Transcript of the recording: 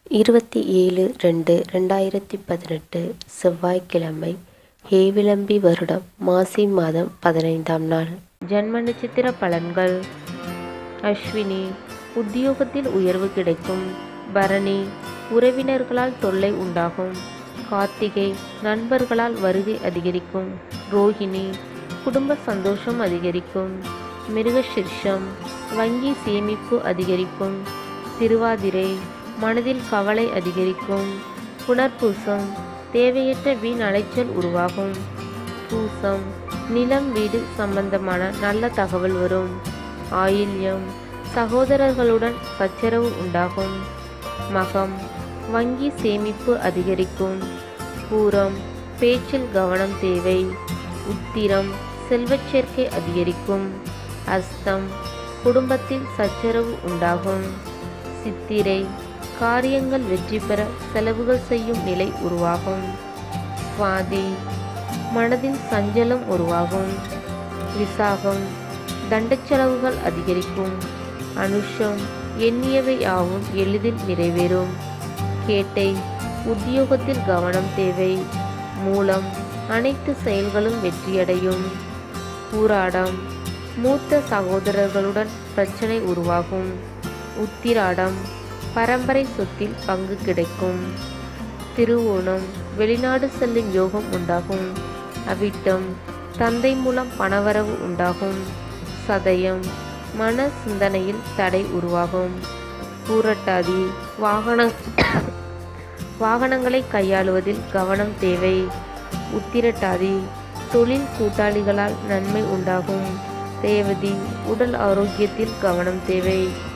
இருபத்தி ஏழு ரெண்டு ரெண்டாயிரத்தி பதினெட்டு செவ்வாய்க்கிழமை ஹேவிளம்பி வருடம் மாசி மாதம் பதினைந்தாம் நாள் ஜன்ம நட்சத்திர பலன்கள் அஸ்வினி உத்தியோகத்தில் உயர்வு கிடைக்கும் பரணி உறவினர்களால் தொல்லை உண்டாகும் கார்த்திகை நண்பர்களால் வருகை அதிகரிக்கும் ரோஹிணி குடும்ப சந்தோஷம் அதிகரிக்கும் மிருகசிர்ஷம் வங்கி சேமிப்பு அதிகரிக்கும் திருவாதிரை மனதில் கவலை அதிகரிக்கும் புனர்பூசம் தேவையற்ற வீண் அலைச்சல் உருவாகும் பூசம் நிலம் வீடு சம்பந்தமான நல்ல தகவல் வரும் ஆயில்யம் சகோதரர்களுடன் சச்சரவு உண்டாகும் மகம் வங்கி சேமிப்பு அதிகரிக்கும் பூரம் பேச்சில் கவனம் தேவை உத்திரம் செல்வச் சேர்க்கை அதிகரிக்கும் அஸ்தம் குடும்பத்தில் சச்சரவு உண்டாகும் சித்திரை காரியங்கள் வெற்றி பெற செலவுகள் செய்யும் நிலை உருவாகும் சுவாதி மனதில் சஞ்சலம் உருவாகும் விசாகம் தண்டச் செலவுகள் அதிகரிக்கும் அனுஷம் எண்ணியவை யாவும் எளிதில் நிறைவேறும் கேட்டை உத்தியோகத்தில் கவனம் தேவை மூலம் அனைத்து செயல்களும் வெற்றியடையும் பூராடம் மூத்த சகோதரர்களுடன் பிரச்சனை உருவாகும் உத்திராடம் பரம்பரை சொத்தில் பங்கு கிடைக்கும் திருவோணம் வெளிநாடு செல்லும் யோகம் உண்டாகும் அவிட்டம் தந்தை மூலம் பணவரவு உண்டாகும் சதயம் மன சிந்தனையில் தடை உருவாகும் பூரட்டாதி வாகன வாகனங்களை கையாளுவதில் கவனம் தேவை உத்திரட்டாதி தொழில் கூட்டாளிகளால் நன்மை உண்டாகும் ரேவதி உடல் ஆரோக்கியத்தில் கவனம் தேவை